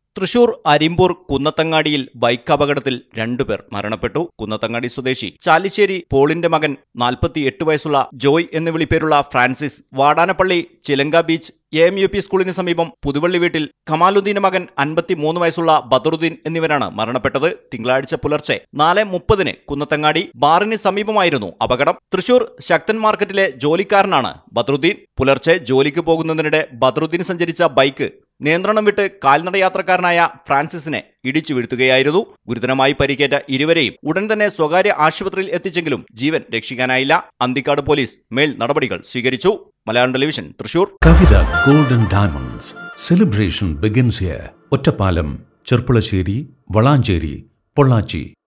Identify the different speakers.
Speaker 1: Thrissur Arimpur കുന്നത്തങ്ങാടിയിൽ bike അപകടത്തിൽ രണ്ടുപേർ മരണപ്പെട്ടു കുന്നത്തങ്ങാടി സ്വദേശി ചാലിശ്ശേരി പോളിന്റെ മകൻ നാൽപ്പത്തിയെട്ട് വയസ്സുള്ള ജോയ് എന്ന് വിളിപ്പേരുള്ള Francis Vadanappally Chilanka beach A M U P സ്കൂളിന് സമീപം പുതുവള്ളി വീട്ടിൽ കമാലുദ്ദീന്റെ മകൻ അൻപത്തിമൂന്ന് വയസ്സുള്ള ബദറുദ്ദീൻ എന്നിവരാണ് മരണപ്പെട്ടത് തിങ്കളാഴ്ച പുലർച്ചെ നാല് മുപ്പതിന് കുന്നത്തങ്ങാടി ബാറിന് സമീപമായിരുന്നു അപകടം തൃശൂർ ശക്തൻ മാർക്കറ്റിലെ ജോലിക്കാരനാണ് ബദറുദ്ദീൻ പുലർച്ചെ ജോലിക്ക് പോകുന്നതിനിടെ ബദറുദ്ദീൻ സഞ്ചരിച്ച ബൈക്ക് നിയന്ത്രണം വിട്ട് കാൽനട യാത്രക്കാരനായ ഫ്രാൻസിസിനെ ഇടിച്ചു വീഴ്ത്തുകയായിരുന്നു ഗുരുതരമായി പരിക്കേറ്റ ഇരുവരെയും ഉടൻ തന്നെ സ്വകാര്യ ആശുപത്രിയിൽ എത്തിച്ചെങ്കിലും ജീവൻ രക്ഷിക്കാനായില്ല അന്തിക്കാട് പോലീസ് മേൽ നടപടികൾ സ്വീകരിച്ചു Malayalam television Thrissur
Speaker 2: Kavitha golden diamonds celebration begins here Ottapalam Cherpulassery Valanchery Pollachi